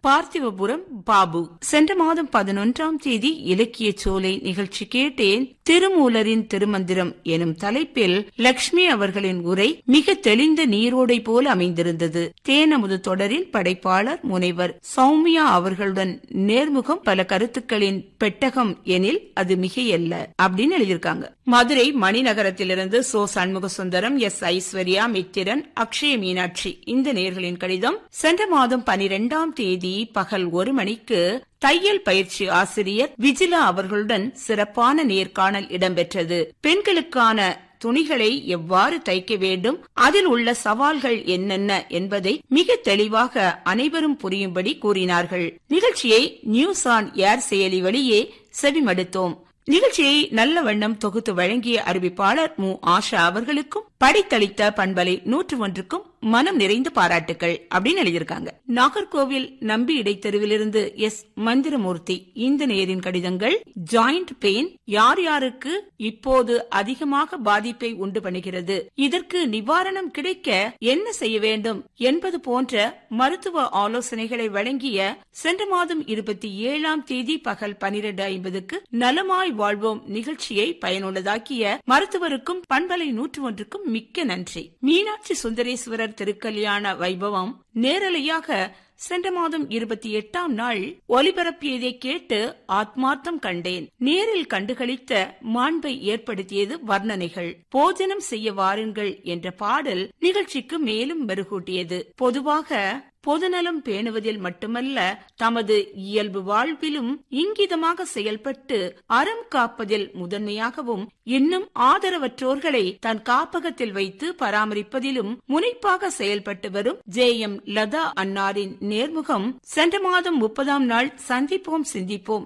பார்த்திவபுரம் பாபு சென்ற மாதம் பதினொன்றாம் தேதி இலக்கிய சோலை நிகழ்ச்சி கேட்டேன் திருமூலரின் திருமந்திரம் எனும் தலைப்பில் லக்ஷ்மி அவர்களின் உரை மிக தெளிந்த நீரோடை போல அமைந்திருந்தது தேனமுது தொடரில் படைப்பாளர் முனைவர் சௌமியா அவர்களுடன் நேர்முகம் பல கருத்துக்களின் பெட்டகம் எனில் அது மிகையல்ல அப்படின்னு எழுதியிருக்காங்க மதுரை மணிநகரத்திலிருந்து சோ சண்முக சுந்தரம் எஸ் ஐஸ்வர்யா மித்திரன் அக்ஷய மீனாட்சி இந்த நேர்களின் கடிதம் சென்ற மாதம் பனிரெண்டாம் தேதி பகல் ஒரு மணிக்கு தையல் பயிற்சி ஆசிரியர் விஜிலா அவர்களுடன் சிறப்பான நேர்காணல் இடம்பெற்றது பெண்களுக்கான துணிகளை எவ்வாறு தைக்க வேண்டும் அதில் உள்ள சவால்கள் என்னென்ன என்பதை மிக தெளிவாக அனைவரும் புரியும்படி கூறினார்கள் நிகழ்ச்சியை நியூஸ் ஆன் ஏர் செயலி வழியே செவிமடுத்தோம் நிகழ்ச்சியை நல்ல வண்ணம் தொகுத்து வழங்கிய அறிவிப்பாளர் மு ஆஷா அவர்களுக்கும் படித்தளித்த பண்பலை நூற்று ஒன்றுக்கும் மனம் நிறைந்த பாராட்டுகள் அப்படின்னு எழுதியிருக்காங்க நாகர்கோவில் நம்பி இடைத்தெருவிலிருந்து எஸ் மந்திரமூர்த்தி இந்த நேரின் கடிதங்கள் ஜாயிண்ட் பெயின் யார் யாருக்கு இப்போது அதிகமாக பாதிப்பை உண்டு பண்ணுகிறது இதற்கு நிவாரணம் கிடைக்க என்ன செய்ய வேண்டும் என்பது போன்ற மருத்துவ ஆலோசனைகளை வழங்கிய சென்ற மாதம் இருபத்தி ஏழாம் தேதி பகல் பனிரெண்டு ஐம்பதுக்கு நலமாய் வாழ்வோம் நிகழ்ச்சியை பயனுள்ளதாக்கிய மருத்துவருக்கும் பண்பலை நூற்று ஒன்றுக்கும் மிக்க நன்றி மீனாட்சி சுந்தரேஸ்வரர் திருக்கல்யாண வைபவம் நேரலையாக சென்ற மாதம் இருபத்தி எட்டாம் நாள் ஒலிபரப்பியதை கேட்டு ஆத்மார்த்தம் கண்டேன் நேரில் கண்டுகளித்த மாண்பை ஏற்படுத்தியது வர்ணனைகள் போஜனம் செய்ய வாருங்கள் என்ற பாடல் நிகழ்ச்சிக்கு மேலும் மெருகூட்டியது பொதுவாக பொதுநலம் பேணுவதில் மட்டுமல்ல தமது இயல்பு வாழ்விலும் இங்கிதமாக செயல்பட்டு அறம் காப்பதில் முதன்மையாகவும் இன்னும் ஆதரவற்றோர்களை தன் காப்பகத்தில் வைத்து பராமரிப்பதிலும் முனைப்பாக செயல்பட்டு வரும் ஜே எம் லதா அன்னாரின் நேர்முகம் சென்ற மாதம் முப்பதாம் நாள் சந்திப்போம் சிந்திப்போம்